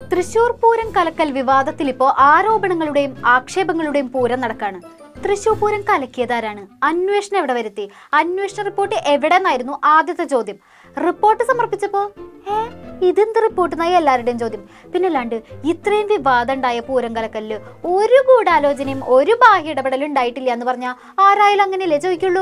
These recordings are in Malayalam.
തൃശൂർ പൂരം കലക്കൽ വിവാദത്തിൽ ഇപ്പോ ആരോപണങ്ങളുടെയും ആക്ഷേപങ്ങളുടെയും പൂരം നടക്കാണ് തൃശൂർ പൂരം കലക്കിയതാരാണ് അന്വേഷണം എവിടെ വരുത്തി അന്വേഷണ റിപ്പോർട്ട് എവിടെന്നായിരുന്നു ആദ്യത്തെ ചോദ്യം റിപ്പോർട്ട് സമർപ്പിച്ചപ്പോ ഏ ഇതെന്ത് റിപ്പോർട്ട് എന്നായി എല്ലാവരുടെയും ചോദ്യം പിന്നെ അല്ലാണ്ട് ഇത്രയും വിവാദം ഉണ്ടായ പൂരം കലക്കലില് ഒരു ഗൂഢാലോചനയും ഒരു ബാഹ്യ ഇടപെടലും ഉണ്ടായിട്ടില്ല എന്ന് പറഞ്ഞാൽ ആരായാലും അങ്ങനെയല്ലേ ചോദിക്കുള്ളൂ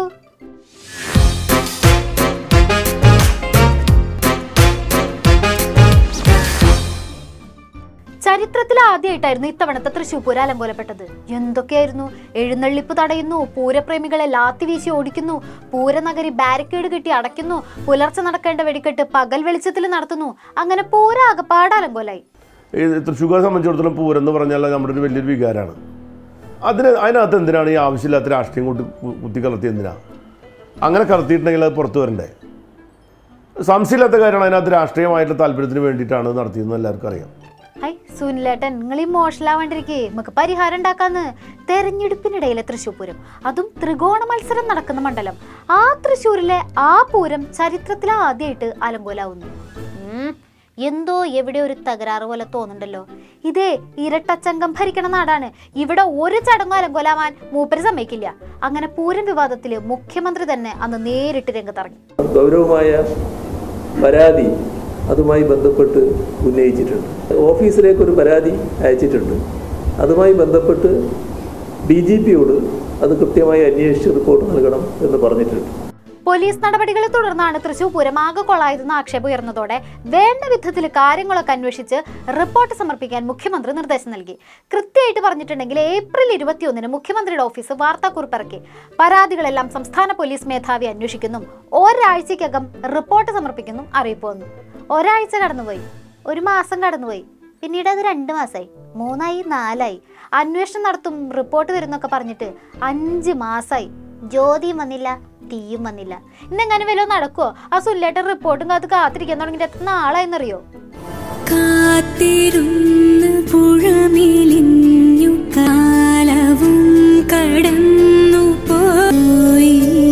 ചരിത്രത്തിൽ ആദ്യമായിട്ടായിരുന്നു ഇത്തവണത്തെ തൃശൂർ പൂരം അലങ്കോലപ്പെട്ടത് എന്തൊക്കെയായിരുന്നു എഴുന്നള്ളിപ്പ് തടയുന്നു പൂരപ്രേമികളെ ലാത്തി വീശി ഓടിക്കുന്നു പൂരനഗരി ബാരിക്കേഡ് കെട്ടി അടയ്ക്കുന്നു പുലർച്ചെ നടക്കേണ്ട വെടിക്കെട്ട് പകൽ വെളിച്ചത്തിൽ നടത്തുന്നു അങ്ങനെ പൂര ആകപ്പാട് അലങ്കോലായി ഈ തൃശ്ശൂരെ സംബന്ധിച്ചിടത്തോളം പൂരം എന്ന് പറഞ്ഞാൽ നമ്മുടെ ഒരു വലിയൊരു വികാരമാണ് അതിന് അതിനകത്ത് എന്തിനാണ് ഈ ആവശ്യമില്ലാത്ത രാഷ്ട്രീയം കൊണ്ട് കു- കുത്തി കലർത്തി എന്തിനാ അങ്ങനെ കലർത്തിയിട്ടുണ്ടെങ്കിൽ അത് പുറത്തു വരണ്ടേ സംശയമില്ലാത്ത കാര്യമാണ് അതിനകത്ത് രാഷ്ട്രീയമായിട്ടുള്ള താല്പര്യത്തിന് വേണ്ടിയിട്ടാണ് നടത്തിയതെന്ന് എല്ലാവർക്കും അറിയാം ഹൈ സുനിലേട്ടൻ നിങ്ങൾ ഇമോഷണലാവാണ്ടിരിക്കേ നമുക്ക് പരിഹാരം ഉണ്ടാക്കാന്ന് തെരഞ്ഞെടുപ്പിനിടയിലെ തൃശ്ശൂർ പൂരം അതും ത്രികോണ മത്സരം നടക്കുന്ന മണ്ഡലം ആ തൃശ്ശൂരിലെ ആ പൂരം ചരിത്രത്തിൽ ആദ്യമായിട്ട് അലങ്കോലാവുന്നു ഉം, എന്തോ എവിടെ ഒരു തകരാറ് പോലെ തോന്നുന്നുണ്ടല്ലോ ഇതേ ഇരട്ടച്ചങ്കം ഭരിക്കണ നാടാണ് ഇവിടെ ഒരു ചടങ്ങും അലങ്കോലാവാൻ മൂപ്പര് സമ്മതിക്കില്ല അങ്ങനെ പൂരം വിവാദത്തില് മുഖ്യമന്ത്രി തന്നെ അന്ന് നേരിട്ട് രംഗത്തിറങ്ങി ഗൗരവമായ പരാതി അതുമായി ബന്ധപ്പെട്ട് ഉന്നയിച്ചിട്ടുണ്ട് ഓഫീസിലേക്ക് ഒരു പരാതി അയച്ചിട്ടുണ്ട് അതുമായി ബന്ധപ്പെട്ട് ഡി ജി പിയോട് അത് കൃത്യമായി അന്വേഷിച്ച് റിപ്പോർട്ട് നൽകണം എന്ന് പറഞ്ഞിട്ടുണ്ട് പോലീസ് നടപടികളെ തുടർന്നാണ് തൃശൂർ പൂരം ആകെ കൊള്ളായതെന്ന് ആക്ഷേപം ഉയർന്നതോടെ വേണ്ട വിധത്തിൽ കാര്യങ്ങളൊക്കെ അന്വേഷിച്ച് റിപ്പോർട്ട് സമർപ്പിക്കാൻ മുഖ്യമന്ത്രി നിർദ്ദേശം നൽകി കൃത്യമായിട്ട് പറഞ്ഞിട്ടുണ്ടെങ്കിൽ ഏപ്രിൽ ഇരുപത്തിയൊന്നിന് മുഖ്യമന്ത്രിയുടെ ഓഫീസ് വാർത്താക്കുറിപ്പ് ഇറക്കി പരാതികളെല്ലാം സംസ്ഥാന പോലീസ് മേധാവി അന്വേഷിക്കുന്നു ഒരാഴ്ചയ്ക്കകം റിപ്പോർട്ട് സമർപ്പിക്കുന്നു അറിയിപ്പ് വന്നു ഒരാഴ്ച കടന്നുപോയി ഒരു മാസം കടന്നുപോയി പിന്നീട് അത് രണ്ട് മാസമായി മൂന്നായി നാലായി അന്വേഷണം നടത്തും റിപ്പോർട്ട് വരുന്നൊക്കെ പറഞ്ഞിട്ട് അഞ്ച് മാസമായി ജ്യോതിയും വന്നില്ല തീയും വന്നില്ല ഇന്നെങ്ങനെ വല്ലതും നടക്കുവോ ആ സുല്ലേട്ടൻ റിപ്പോർട്ടും കാത്ത് കാത്തിരിക്കാൻ തുടങ്ങിയിട്ട് എത്ര നാളായെന്നറിയോ കാത്തിരുന്ന് പുഴമിലിഞ്ഞു കാലവും കടന്നു പോയി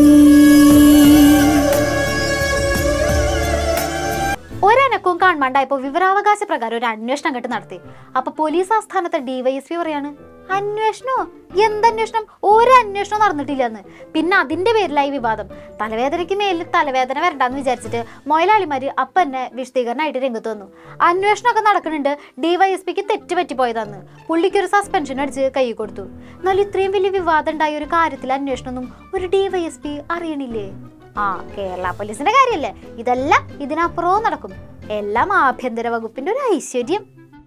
ഒരനക്കവും കാണാണ്ടായപ്പോ വിവരാവകാശ പ്രകാരം ഒരു അന്വേഷണം അങ്ങോട്ട് നടത്തി അപ്പൊ പോലീസ് ആസ്ഥാനത്തെ ഡിവൈഎസ്പി പറയാണ് അന്വേഷണോ എന്തന്വേഷണം ഒരു അന്വേഷണം നടന്നിട്ടില്ലെന്ന് പിന്നെ അതിന്റെ പേരിലായി വിവാദം തലവേദനയ്ക്ക് മേലിൽ തലവേദന വരണ്ടെന്ന് വിചാരിച്ചിട്ട് മൊയലാളിമാര് അപ്പൊ തന്നെ വിശദീകരണമായിട്ട് രംഗത്ത് വന്നു അന്വേഷണമൊക്കെ നടക്കുന്നുണ്ട് ഡിവൈഎസ്പിക്ക് തെറ്റ് പറ്റിപ്പോയതാന്ന് പുള്ളിക്ക് ഒരു സസ്പെൻഷൻ അടിച്ച് കൈ കൊടുത്തു എന്നാൽ ഇത്രയും വലിയ വിവാദം ഉണ്ടായ ഒരു കാര്യത്തിൽ അന്വേഷണമൊന്നും ഒരു ഡിവൈഎസ്പി അറിയണില്ലേ ആ കേരള പോലീസിന്റെ കാര്യല്ലേ ഇതെല്ലാം ഇതിനപ്പുറവും നടക്കും എല്ലാം ആഭ്യന്തര വകുപ്പിന്റെ ഒരു ഐശ്വര്യം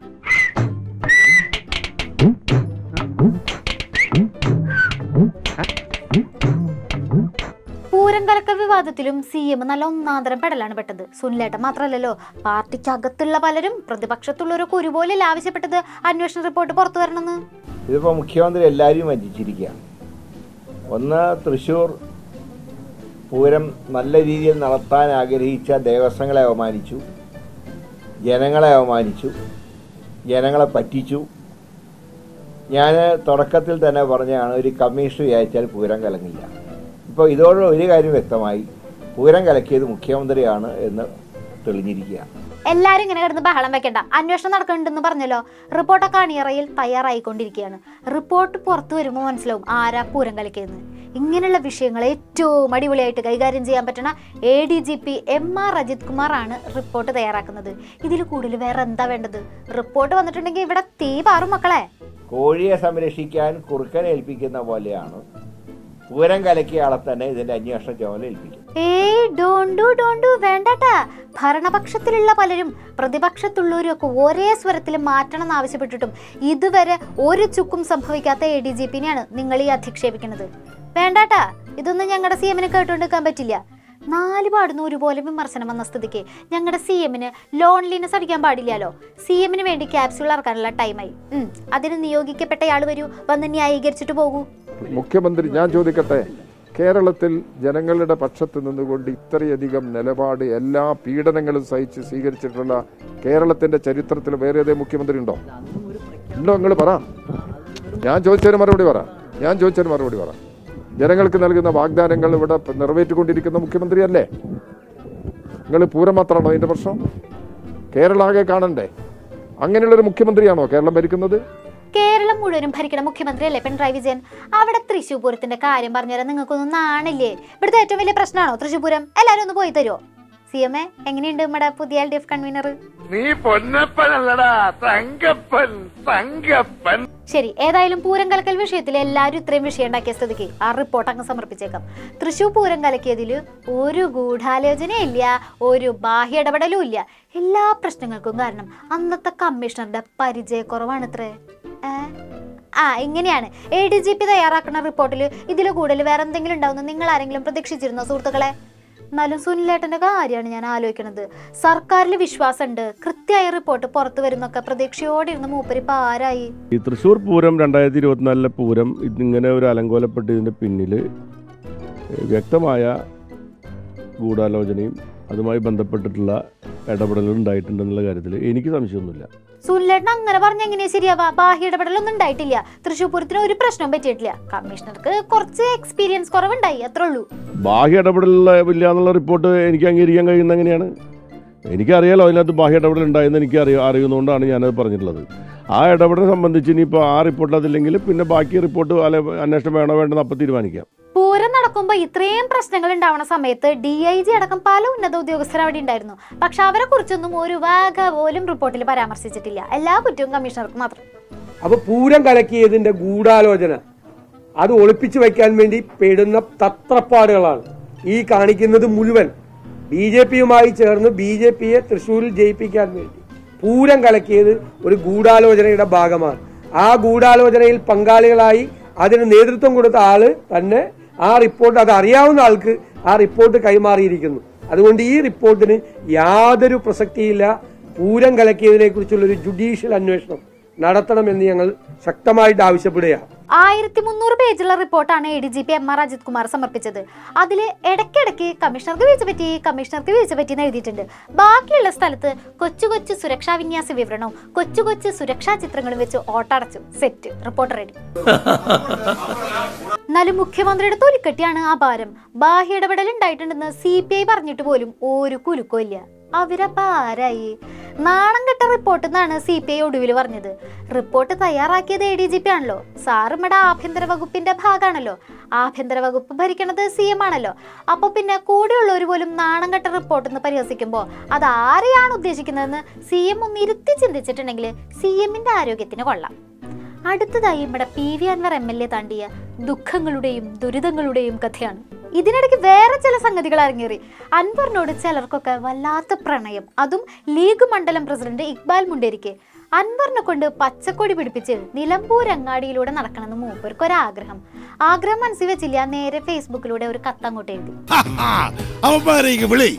പൂരം കലക്കൽ വിവാദത്തിലും സി എം നല്ല ഒന്നാന്തരം പെടലാണ് പെട്ടത് സുനിലേട്ടൻ മാത്രമല്ലല്ലോ പാർട്ടിക്കകത്തുള്ള പലരും പ്രതിപക്ഷത്തുള്ളവരൊക്കെ ഒരുപോലെ ആവശ്യപ്പെട്ടത് അന്വേഷണ റിപ്പോർട്ട് പുറത്തു വരണമെന്ന് ഇതിപ്പോൾ മുഖ്യമന്ത്രി എല്ലാവരെയും വഞ്ചിച്ചിരിക്കുകയാണ് ഒന്ന് തൃശ്ശൂർ പൂരം നല്ല രീതിയിൽ നടത്താൻ ആഗ്രഹിച്ച ദേവസ്വങ്ങളെ അവമാനിച്ചു ജനങ്ങളെ അവമാനിച്ചു ജനങ്ങളെ പറ്റിച്ചു ഞാൻ തുടക്കത്തിൽ തന്നെ പറഞ്ഞാണ് ഒരു കമ്മീഷൻ വിചാരിച്ചാൽ പൂരം കലങ്ങില്ല ഇപ്പോൾ ഇതോടെ ഒരു കാര്യം വ്യക്തമായി പൂരം കലക്കിയത് മുഖ്യമന്ത്രിയാണ് എന്ന് തെളിഞ്ഞിരിക്കുകയാണ് എല്ലാരും ഇങ്ങനെ കിടന്ന് ബഹളം വെക്കണ്ട അന്വേഷണം നടക്കുന്നുണ്ടെന്ന് പറഞ്ഞല്ലോ റിപ്പോർട്ടൊക്കെ അണിയറയിൽ തയ്യാറായിക്കൊണ്ടിരിക്കുകയാണ് റിപ്പോർട്ട് പുറത്തു വരുമ്പോൾ മനസ്സിലാവും ആരാ പൂരം കളിക്കുന്നത് ഇങ്ങനെയുള്ള വിഷയങ്ങൾ ഏറ്റവും അടിപൊളിയായിട്ട് കൈകാര്യം ചെയ്യാൻ പറ്റുന്ന A D G P M R Ajith Kumar ആണ് റിപ്പോർട്ട് തയ്യാറാക്കുന്നത് ഇതിൽ കൂടുതൽ വേറെ എന്താ വേണ്ടത് റിപ്പോർട്ട് വന്നിട്ടുണ്ടെങ്കിൽ ഇവിടെ തീ പാറും മക്കളെ കോഴിയെ സംരക്ഷിക്കാൻ കുറുക്കനെ ഏൽപ്പിക്കുന്ന പോലെയാണ് പൂരം കലക്കിയ ആളെ തന്നെ ഇതിൻ്റെ അന്വേഷണ ചുമതല ഏൽപ്പിക്കും ഏയ് ഡോണ്ടു ഡോണ്ടു വേണ്ടട്ടാ ഭരണപക്ഷത്തിലുള്ള പലരും പ്രതിപക്ഷത്തുള്ളവരും ഒക്കെ ഒരേ സ്വരത്തിൽ മാറ്റണം എന്ന് ആവശ്യപ്പെട്ടിട്ടും ഇതുവരെ ഒരു ചുക്കും സംഭവിക്കാത്ത എ ഡി ജി പിന്നെയാണ് നിങ്ങൾ ഈ അധിക്ഷേപിക്കുന്നത് വേണ്ടാട്ടാ ഇതൊന്നും ഞങ്ങളുടെ സി എമ്മിന് കേട്ടുകൊണ്ടിരിക്കാൻ പറ്റില്ല നാല് പാടുന്ന ഒരുപോലെ വിമർശനം വന്ന സ്ഥിതിക്ക് ഞങ്ങളുടെ സി എമ്മിന് ലോൺലിനെസ് അടിക്കാൻ പാടില്ലല്ലോ സി എമ്മിന് വേണ്ടി ക്യാപ്സ്യൂൾ ഇറക്കാനുള്ള ടൈമായി ഉം, അതിന് നിയോഗിക്കപ്പെട്ടയാൾ വരൂ വന്ന് ന്യായീകരിച്ചിട്ട് പോകൂ മുഖ്യമന്ത്രി ഞാൻ ചോദിക്കട്ടെ കേരളത്തിൽ ജനങ്ങളുടെ പക്ഷത്ത് നിന്നുകൊണ്ട് ഇത്രയധികം നിലപാട് എല്ലാ പീഡനങ്ങളും സഹിച്ച് സ്വീകരിച്ചിട്ടുള്ള കേരളത്തിന്റെ ചരിത്രത്തിൽ വേറെ ഏതേ മുഖ്യമന്ത്രി ഉണ്ടോ ഉണ്ടോ നിങ്ങൾ പറ ഞാൻ ചോദിച്ചതിന് മറുപടി പറ ഞാൻ ചോദിച്ചതിന് മറുപടി പറ ജനങ്ങൾക്ക് നൽകുന്ന വാഗ്ദാനങ്ങൾ ഇവിടെ നിറവേറ്റിക്കൊണ്ടിരിക്കുന്ന മുഖ്യമന്ത്രിയല്ലേ നിങ്ങൾ പൂരം മാത്രമാണോ അതിന്റെ പ്രശ്നം കേരളാകെ കാണണ്ടേ അങ്ങനെയുള്ളൊരു മുഖ്യമന്ത്രിയാണോ കേരളം ഭരിക്കുന്നത് കേരളം മുഴുവനും ഭരിക്കണ മുഖ്യമന്ത്രിയല്ലേ പിണറായി വിജയൻ അവിടെ തൃശ്ശൂർ പൂരത്തിന്റെ കാര്യം പറഞ്ഞുതരാൻ നിങ്ങൾക്കൊന്നും നാണില്ലേ ഇവിടുത്തെ ഏറ്റവും വലിയ പ്രശ്നമാണോ തൃശ്ശൂർ പൂരം എല്ലാവരും ഒന്ന് പോയി തരുമോ സി എം എ എങ്ങനെയുണ്ട് നമ്മുടെ പുതിയ എൽ ഡി എഫ് കൺവീനർ നീ പൊന്നപ്പനല്ലടാ തങ്കപ്പൻ തങ്കപ്പൻ ശരി ഏതായാലും പൂരം കലക്കൽ വിഷയത്തിൽ എല്ലാവരും ഇത്രയും വിഷയം ഉണ്ടാക്കിയ സ്ഥിതിക്ക് ആ റിപ്പോർട്ട് അങ്ങ് സമർപ്പിച്ചേക്കാം തൃശൂർ പൂരം കലക്കിയതിൽ ഒരു ഗൂഢാലോചനയില്ല ഒരു ബാഹ്യ ഇടപെടലും ഇല്ല എല്ലാ പ്രശ്നങ്ങൾക്കും കാരണം അന്നത്തെ കമ്മീഷണറുടെ പരിചയക്കുറവാണ് ഇത്രേ ഏ? ആ ഇങ്ങനെയാണ് എ ഡി ജി പി തയ്യാറാക്കുന്ന റിപ്പോർട്ടിൽ ഇതിൽ കൂടുതൽ വേറെ എന്തെങ്കിലും ഉണ്ടാവുമെന്ന് നിങ്ങൾ ആരെങ്കിലും പ്രതീക്ഷിച്ചിരുന്നോ സുഹൃത്തുക്കളെ എന്നാലും സുനിലേട്ടന്റെ കാര്യമാണ് ഞാൻ ആലോചിക്കുന്നത് സർക്കാരിൽ വിശ്വാസമുണ്ട് കൃത്യമായ റിപ്പോർട്ട് പുറത്തു വരുന്നൊക്കെ പ്രതീക്ഷയോടെ ഇരുന്ന് മൂപ്പര് ഇപ്പൊ ആരായി ഈ തൃശ്ശൂർ പൂരം രണ്ടായിരത്തി ഇരുപത്തിനാലിലെ പൂരം ഇതിങ്ങനെ ഒരു അലങ്കോലപ്പെട്ടതിൻ്റെ പിന്നിൽ വ്യക്തമായ ഗൂഢാലോചനയും അതുമായി ബന്ധപ്പെട്ടിട്ടുള്ള ഇടപെടലുകൾ ഉണ്ടായിട്ടുണ്ടെന്നുള്ള കാര്യത്തിൽ എനിക്ക് സംശയമൊന്നുമില്ല സുനിലേട്ടൻ അങ്ങനെ പറഞ്ഞ എങ്ങനെയാ ശരിയാവാ ബാഹ്യ ഇടപെടലൊന്നും ഉണ്ടായിട്ടില്ല തൃശ്ശൂർ പൂരത്തിന് ഒരു പ്രശ്നവും പറ്റിയിട്ടില്ല കമ്മീഷണർക്ക് കുറച്ച് എക്സ്പീരിയൻസ് കുറവുണ്ടായി അത്രേ ഉള്ളൂ ബാഹ്യ ഇടപെടലില്ല ഇല്ല എന്നുള്ള റിപ്പോർട്ട് എനിക്ക് അംഗീകരിക്കാൻ കഴിയുന്ന എങ്ങനെയാണ് എനിക്കറിയാലോ അതിനകത്ത് ബാഹ്യ ഇടപെടൽ ഉണ്ടായെന്ന് എനിക്ക് അറിയ അറിയുന്നതുകൊണ്ടാണ് ഞാനത് പറഞ്ഞിട്ടുള്ളത് ആ ഇടപെടലിനെ സംബന്ധിച്ച് ഇനിയിപ്പോൾ ആ റിപ്പോർട്ട് അതില്ലെങ്കിൽ പിന്നെ ബാക്കി റിപ്പോർട്ട് അല്ലെ അന്വേഷണം വേണോ വേണ്ടെന്ന് അപ്പം തീരുമാനിക്കാം പൂരം നടക്കുമ്പോൾ ഇത്രയും പ്രശ്നങ്ങൾ ഉണ്ടാവുന്ന സമയത്ത് ഡി ഐ ജി അടക്കം പല ഉന്നത ഉദ്യോഗസ്ഥർ അവിടെ ഉണ്ടായിരുന്നു പക്ഷെ അവരെ കുറിച്ചൊന്നും ഒരു വാഗ പോലും റിപ്പോർട്ടിൽ പരാമർശിച്ചിട്ടില്ല എല്ലാ കുറ്റവും കമ്മീഷണർക്ക് മാത്രം അപ്പൊ പൂരം കലക്കിയതിന്റെ ഗൂഢാലോചന അത് ഒളിപ്പിച്ചു വെക്കാൻ വേണ്ടി പെടുന്ന തത്രപ്പാടുകളാണ് ഈ കാണിക്കുന്നത് മുഴുവൻ ബി ജെ പിയുമായി ചേർന്ന് ബി ജെ പിയെ തൃശ്ശൂരിൽ ജയിപ്പിക്കാൻ വേണ്ടി പൂരം കലക്കിയത് ഒരു ഗൂഢാലോചനയുടെ ഭാഗമാണ് ആ ഗൂഢാലോചനയിൽ പങ്കാളികളായി അതിന് നേതൃത്വം കൊടുത്ത ആള് തന്നെ ആ റിപ്പോർട്ട് അത് അറിയാവുന്ന ആൾക്ക് ആ റിപ്പോർട്ട് കൈമാറിയിരിക്കുന്നു അതുകൊണ്ട് ഈ റിപ്പോർട്ടിന് യാതൊരു പ്രസക്തിയില്ല പൂരം കലക്കിയതിനെ കുറിച്ചുള്ള ഒരു ജുഡീഷ്യൽ അന്വേഷണം നടത്തണമെന്ന് ഞങ്ങൾ ശക്തമായിട്ട് ആവശ്യപ്പെടുകയാണ് ആയിരത്തി മുന്നൂറ് പേജുള്ള റിപ്പോർട്ടാണ് A D G P M R Ajith Kumar സമർപ്പിച്ചത് അതിൽ ഇടയ്ക്കിടയ്ക്ക് കമ്മീഷണർക്ക് വീഴ്ച പറ്റി കമ്മീഷണർക്ക് വീഴ്ച പറ്റി എന്ന് എഴുതിയിട്ടുണ്ട് ബാക്കിയുള്ള സ്ഥലത്ത് കൊച്ചു കൊച്ചു സുരക്ഷാ വിന്യാസ വിവരണവും കൊച്ചു കൊച്ചു സുരക്ഷാ ചിത്രങ്ങളും വെച്ച് ഓട്ടടച്ചു സെറ്റ് റിപ്പോർട്ട് റെഡി എന്നാലും മുഖ്യമന്ത്രിയുടെ തൊലിക്കെട്ടിയാണ് ആ ഭാരം ബാഹ്യ ഇടപെടൽ ഉണ്ടായിട്ടുണ്ടെന്ന് സി പി ഐ പറഞ്ഞിട്ട് പോലും ഒരു കുലുക്കവും ഇല്ല അവരപ്പ ആരായി നാണം കെട്ട റിപ്പോർട്ട് എന്നാണ് സി പി ഐ ഒടുവിൽ പറഞ്ഞത് റിപ്പോർട്ട് തയ്യാറാക്കിയത് എ ഡി ജി പി ആണല്ലോ സാർ നമ്മുടെ ആഭ്യന്തര വകുപ്പിന്റെ ഭാഗമാണല്ലോ ആഭ്യന്തര വകുപ്പ് ഭരിക്കണത് സി എം ആണല്ലോ അപ്പൊ പിന്നെ കൂടെയുള്ളവർ പോലും നാണം കെട്ട റിപ്പോർട്ട് എന്ന് പരിഹസിക്കുമ്പോൾ അത് ആരെയാണ് ഉദ്ദേശിക്കുന്നതെന്ന് സി എം ഒന്ന് ഇരുത്തി ചിന്തിച്ചിട്ടുണ്ടെങ്കിൽ സി എമ്മിന്റെ ആരോഗ്യത്തിന് കൊള്ളാം അടുത്തതായി നമ്മുടെ P V Anvar M L A താണ്ടിയ ദുഃഖങ്ങളുടെയും ദുരിതങ്ങളുടെയും കഥയാണ് ഇതിനിടയ്ക്ക് വേറെ ചില സംഗതികൾ അരങ്ങേറി അൻവറിനോട് ചിലർക്കൊക്കെ വല്ലാത്ത പ്രണയം അതും ലീഗ് മണ്ഡലം പ്രസിഡന്റ് ഇക്ബാൽ മുണ്ടേരിക്ക് അൻവറിനെ കൊണ്ട് പച്ചക്കൊടി പിടിപ്പിച്ച് നിലമ്പൂർ അങ്ങാടിയിലൂടെ നടക്കണമെന്ന് മൂപ്പർക്ക് ഒരാഗ്രഹം ആഗ്രഹം മനസ്സിൽ വെച്ചില്ല നേരെ ഫേസ്ബുക്കിലൂടെ ഒരു കത്തങ്ങോട്ട് എഴുതി അവന്മാരെ വിളി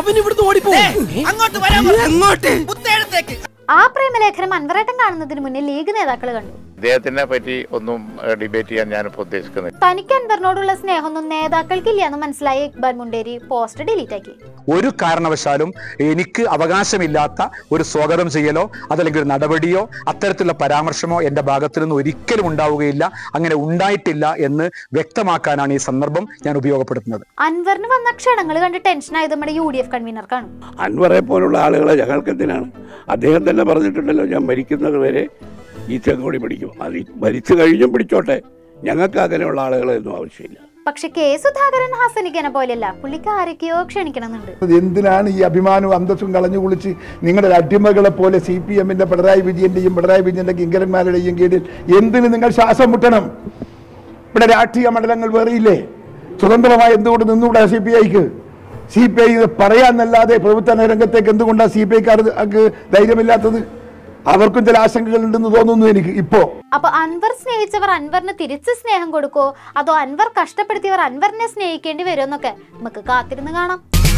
ആ പ്രേമലേഖനം അൻവറേട്ടൻ കാണുന്നതിന് മുന്നേ ലീഗ് നേതാക്കൾ കണ്ടു അദ്ദേഹത്തിനെ പറ്റി ഒന്നും ഡിബേറ്റ് ചെയ്യാൻ ഞാനിപ്പോൾ ഉദ്ദേശിക്കുന്നില്ല തനിക്ക് അൻവറിനോടുള്ള സ്നേഹമൊന്നും നേതാക്കൾക്കില്ല എന്ന് മനസ്സിലായ ഇക്ബാൽ മുണ്ടേരി പോസ്റ്റ് ഡിലീറ്റ് ആക്കി ഒരു കാരണവശാലും എനിക്ക് അവകാശമില്ലാത്ത ഒരു സ്വാഗതം ചെയ്യലോ അതല്ലെങ്കിൽ ഒരു നടപടിയോ അത്തരത്തിലുള്ള പരാമർശമോ എൻ്റെ ഭാഗത്തു നിന്ന് ഒരിക്കലും ഉണ്ടാവുകയില്ല അങ്ങനെ ഉണ്ടായിട്ടില്ല എന്ന് വ്യക്തമാക്കാനാണ് ഈ സന്ദർഭം ഞാൻ ഉപയോഗപ്പെടുത്തുന്നത് അൻവറിന് വന്ന ക്ഷണങ്ങൾ കണ്ട് ടെൻഷൻ ആയത് നമ്മുടെ യു ഡി എഫ് കൺവീനർക്കാണ് അൻവറെ പോലുള്ള ആളുകളെ ഞങ്ങൾക്ക് എന്തിനാണ് അദ്ദേഹം തന്നെ പറഞ്ഞിട്ടുണ്ടല്ലോ ഞാൻ മരിക്കുന്നത് വരെ ഈ ചെങ്കോടി പിടിക്കും അത് ഈ മരിച്ചു കഴിഞ്ഞും പിടിച്ചോട്ടെ ഞങ്ങൾക്ക് അങ്ങനെയുള്ള ആളുകളൊന്നും ആവശ്യമില്ല പക്ഷെ കെ സുധാകരൻ ഹാസനിക്കനെ പോലെയല്ല പുള്ളിക്ക് ആരൊക്കെയോ ക്ഷണിക്കണമെന്നുണ്ട് എന്തിനാണ് ഈ അഭിമാനവും അന്തസ്സും കളഞ്ഞു കുളിച്ച് നിങ്ങളുടെ അടിമകളെ പോലെ സി പി എമ്മിന്റെ പിണറായി വിജയന്റെയും പിണറായി വിജയന്റെ കിങ്കരന്മാരുടെയും കീഴിൽ എന്തിന് നിങ്ങൾ ശ്വാസം മുട്ടണം ഇവിടെ രാഷ്ട്രീയ മണ്ഡലങ്ങൾ വേറെയില്ലേ സ്വതന്ത്രമായി എന്തുകൊണ്ട് നിന്നുകൂടാ സി പി ഐക്ക് സി പി ഐ പറയാന്നല്ലാതെ പ്രവർത്തന രംഗത്തേക്ക് എന്തുകൊണ്ടാണ് സി പി ഐക്കാർക്ക് ധൈര്യമില്ലാത്തത് അവർക്കും ചില ആശങ്കകൾ ഉണ്ടെന്ന് തോന്നുന്നു എനിക്ക് ഇപ്പോ അപ്പൊ അൻവർ സ്നേഹിച്ചവർ അൻവറിന് തിരിച്ച് സ്നേഹം കൊടുക്കോ അതോ അൻവർ കഷ്ടപ്പെടുത്തിയവർ അൻവറിനെ സ്നേഹിക്കേണ്ടി വരുമെന്നൊക്കെ നമുക്ക് കാത്തിരുന്ന് കാണാം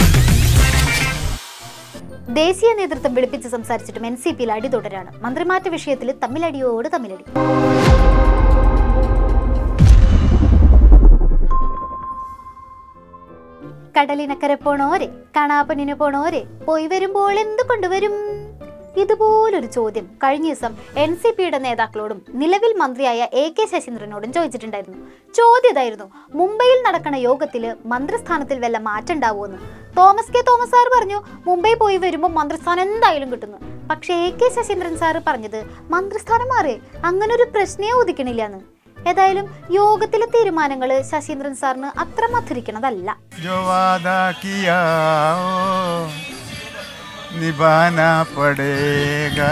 ദേശീയ നേതൃത്വം വിളിപ്പിച്ച് സംസാരിച്ചിട്ടും എൻ സി പിയിൽ അടി തുടരാണ് മന്ത്രിമാറ്റ വിഷയത്തിൽ തമ്മിലടിയോട് തമ്മിലടി കടലിനക്കരെ പോണോരെ കാണാപ്പണ്ണിന് പോണോരെ പോയി വരുമ്പോൾ എന്ത് കൊണ്ടുവരും ഇതുപോലൊരു ചോദ്യം കഴിഞ്ഞ ദിവസം എൻ സി പിയുടെ നേതാക്കളോടും നിലവിൽ മന്ത്രിയായ എ കെ ശശീന്ദ്രനോടും ചോദിച്ചിട്ടുണ്ടായിരുന്നു ചോദ്യം ഇതായിരുന്നു മുംബൈയിൽ നടക്കുന്ന യോഗത്തിൽ മന്ത്രിസ്ഥാനത്തിൽ വല്ല മാറ്റം ഉണ്ടാവുമെന്ന് തോമസ് കെ തോമസ് സാർ പറഞ്ഞു മുംബൈ പോയി വരുമ്പോൾ മന്ത്രിസ്ഥാനം എന്തായാലും കിട്ടുന്നു പക്ഷേ എ കെ ശശീന്ദ്രൻ സാറ് പറഞ്ഞത് മന്ത്രിസ്ഥാനം മാറി അങ്ങനെ ഒരു പ്രശ്നേ ഉദിക്കണില്ലാന്ന് ഏതായാലും യോഗത്തിലെ തീരുമാനങ്ങൾ ശശീന്ദ്രൻ സാറിന് അത്ര മധുരിക്കണതല്ല जो वादा किया ओ निभाना पड़ेगा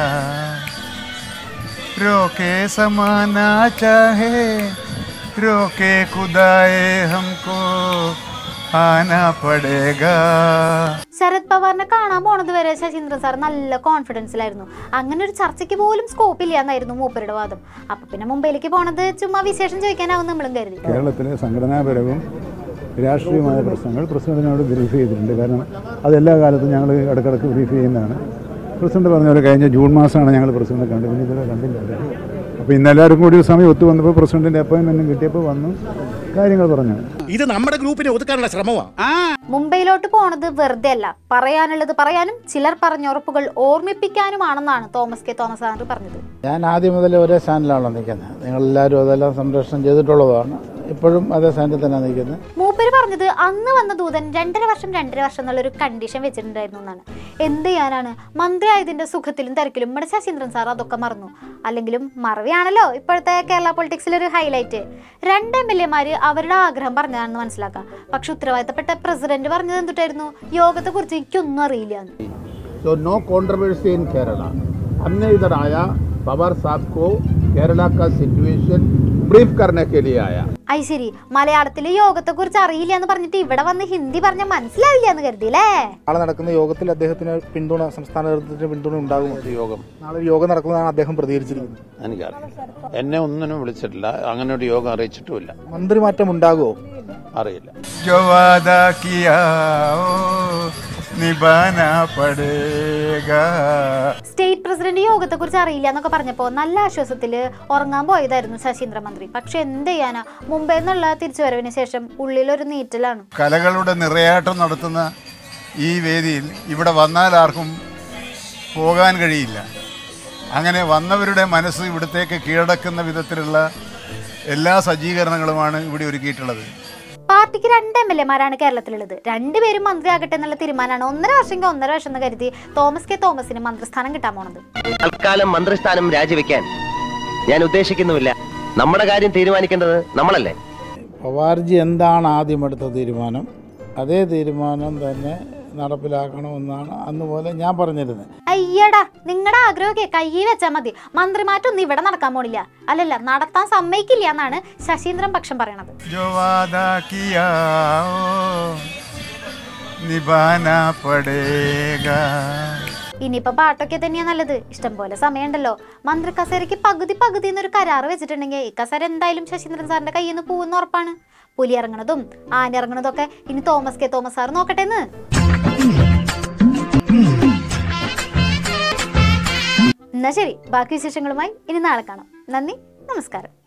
रोके समाना चाहे रोके खुदाए हमको आना पड़ेगा ശരത് പവാറിനെ കാണാൻ പോണത് വരെ ശശീന്ദ്രൻ സാർ നല്ല കോൺഫിഡൻസിലായിരുന്നു അങ്ങനെ ഒരു ചർച്ചയ്ക്ക് പോലും സ്കോപ്പ് ഇല്ല എന്നായിരുന്നു മൂപ്പരുടെ വാദം അപ്പൊ പിന്നെ മുംബൈയിലേക്ക് പോണത് ചുമ്മാ വിശേഷം ചോദിക്കാനാവും നമ്മളും കരുതി കേരളത്തിലെ സംഘടനാപരവും രാഷ്ട്രീയമായ പ്രശ്നങ്ങൾ പ്രസിഡന്റിനോട് ബ്രീഫ് ചെയ്തിട്ടുണ്ട് കാരണം അതെല്ലാ കാലത്തും ഞങ്ങൾ ഇടക്കിടക്ക് ബ്രീഫ് ചെയ്യുന്നതാണ് പ്രസിഡന്റ് പറഞ്ഞ പോലെ കഴിഞ്ഞ ജൂൺ മാസമാണ് ഞങ്ങൾ പ്രസിഡന്റ് കണ്ടത് പിന്നെ ഇതുവരെ കണ്ടില്ല അപ്പോൾ ഇന്ന് എല്ലാവർക്കും കൂടി ഒരു സമയം ഒത്തു വന്നപ്പോൾ പ്രസിഡന്റിന്റെ അപ്പോയിൻമെന്റും കിട്ടിയപ്പോൾ വന്നു കാര്യങ്ങൾ പറഞ്ഞു ഇത് നമ്മുടെ ഗ്രൂപ്പിനെ ഒതുക്കാനുള്ള ശ്രമമാണ് മുംബൈയിലോട്ട് പോണത് വെറുതെ അല്ല പറയാനുള്ളത് പറയാനും ചിലർ പറഞ്ഞ ഉറപ്പുകൾ ഓർമ്മിപ്പിക്കാനുമാണെന്നാണ് തോമസ് കെ തോമസ് സാറ് പറഞ്ഞത് ഞാൻ ആദ്യം മുതലേ ഒരേ സ്റ്റാൻഡിലാണല്ലോ നിൽക്കുന്നത് നിങ്ങളെല്ലാവരും അതെല്ലാം സംരക്ഷണം ചെയ്തിട്ടുള്ളതാണ് ഇപ്പോഴും അതേ സ്റ്റാൻഡിൽ തന്നെയാണ് നിൽക്കുന്നത് മൂപ്പര് പറഞ്ഞത് അന്ന് വന്ന ദൂതൻ രണ്ടര വർഷം രണ്ടര വർഷം എന്നുള്ളൊരു കണ്ടീഷൻ വെച്ചിട്ടുണ്ടായിരുന്നു എന്നാണ് എന്ത് ചെയ്യാനാണ് മന്ത്രി ആയതിന്റെ സുഖത്തിലും തിരക്കിലും നമ്മുടെ ശശീന്ദ്രൻ സാർ അതൊക്കെ മറന്നു അല്ലെങ്കിലും മറവിയാണല്ലോ ഇപ്പോഴത്തെ കേരള പൊളിറ്റിക്സിൽ ഒരു ഹൈലൈറ്റ് രണ്ട് എം എൽ എമാര് അവരുടെ ആഗ്രഹം പറഞ്ഞതാണെന്ന് മനസ്സിലാക്കാം പക്ഷെ ഉത്തരവാദിത്തപ്പെട്ട പ്രസിഡന്റ് പറഞ്ഞത് എന്തിട്ടായിരുന്നു യോഗത്തെ കുറിച്ച് എനിക്കൊന്നും അറിയില്ല എന്ന് तो नो कंट्रोवर्सी इन केरला हमने इधर आया पवार साहब को केरला का सिचुएशन ब्रीफ करने के लिए आया ഐ ശരി മലയാളത്തിൽ യോഗത്തെ കുറിച്ച് അറിയില്ല എന്ന് പറഞ്ഞിട്ട് ഇവിടെ വന്ന് ഹിന്ദി പറഞ്ഞ മനസ്സിലാവില്ല എന്ന് കരുതി അല്ലേ നാളെ നടക്കുന്ന യോഗത്തിൽ അദ്ദേഹത്തിന് പിന്തുണ സംസ്ഥാന നേതൃത്വത്തിന് പിന്തുണ ഉണ്ടാകുമോ യോഗം നാളെ ഒരു യോഗം നടക്കുന്നതാണ് അദ്ദേഹം പ്രതികരിച്ചിരിക്കുന്നത് എനിക്കറിയാം എന്നെ ഒന്നിനും വിളിച്ചിട്ടില്ല അങ്ങനെ ഒരു യോഗം അറിയിച്ചിട്ടുമില്ല മന്ത്രിമാറ്റം ഉണ്ടാകുമോ അറിയില്ല जो वादा किया ओ निभाना पड़ेगा സ്റ്റേറ്റ് പ്രസിഡന്റ് യോഗത്തെ കുറിച്ച് അറിയില്ല എന്നൊക്കെ പറഞ്ഞപ്പോൾ നല്ല ആശ്വാസത്തിൽ ഉറങ്ങാൻ പോയതായിരുന്നു ശശീന്ദ്ര മന്ത്രി പക്ഷെ എന്ത് ചെയ്യാനാ മുംബൈ നിന്നുള്ള തിരിച്ചുവരവിന് ശേഷം ഉള്ളിലൊരു നീറ്റലാണ് കലകളുടെ നിറയാട്ടം നടത്തുന്ന ഈ വേദിയിൽ ഇവിടെ വന്നാൽ ആർക്കും പോകാൻ കഴിയില്ല അങ്ങനെ വന്നവരുടെ മനസ്സ് ഇവിടത്തേക്ക് കീഴടക്കുന്ന വിധത്തിലുള്ള എല്ലാ സജ്ജീകരണങ്ങളുമാണ് ഇവിടെ ഒരുക്കിയിട്ടുള്ളത് പാർട്ടിക്ക് രണ്ട് എം എൽ എമാരാണ് കേരളത്തിലുള്ളത് രണ്ടുപേരും മന്ത്രിയാകട്ടെ എന്നുള്ള തീരുമാനമാണ് ഒന്നര വർഷമെങ്കിൽ ഒന്നര വർഷം എന്ന് കരുതി തോമസ് കെ തോമസിന് മന്ത്രിസ്ഥാനം കിട്ടാൻ പോണത് തൽക്കാലം മന്ത്രിസ്ഥാനം രാജിവെക്കാൻ ഞാൻ ഉദ്ദേശിക്കുന്നുമില്ല നമ്മുടെ കാര്യം തീരുമാനിക്കേണ്ടത് നമ്മളല്ലേ പവാർജി എന്താണ് ആദ്യം എടുത്ത തീരുമാനം അതേ തീരുമാനം തന്നെ നടപ്പിലാക്കണമെന്നാണ് അന്ന് പോലെ ഞാൻ പറഞ്ഞിരുന്നത് അയ്യടാ നിങ്ങളുടെ ആഗ്രഹമൊക്കെ കയ്യിൽ വെച്ചാൽ മതി മന്ത്രിമാറ്റൊന്നും ഇവിടെ നടക്കാൻ പോണില്ല അല്ലല്ല നടത്താൻ സമ്മതിക്കില്ല എന്നാണ് ശശീന്ദ്രൻ പക്ഷം പറയണത് जो वादा किया ओ निभाना पड़ेगा ഇനിയിപ്പോ പാട്ടൊക്കെ തന്നെയാ നല്ലത് ഇഷ്ടം പോലെ സമയമുണ്ടല്ലോ മന്ത്രി കസേരയ്ക്ക് പകുതി പകുതി എന്നൊരു കരാറ് വെച്ചിട്ടുണ്ടെങ്കിൽ ഈ കസേര എന്തായാലും ശശീന്ദ്രൻ സാറിന്റെ കയ്യിൽ നിന്ന് പോകുന്ന ഉറപ്പാണ് പുലി ഇറങ്ങണതും ആന ഇറങ്ങണതും ഒക്കെ ഇനി തോമസ് കെ തോമസ് സാർ നോക്കട്ടെ എന്ന് എന്നാ ശരി ബാക്കി വിശേഷങ്ങളുമായി ഇനി നാളെ കാണാം നന്ദി നമസ്കാരം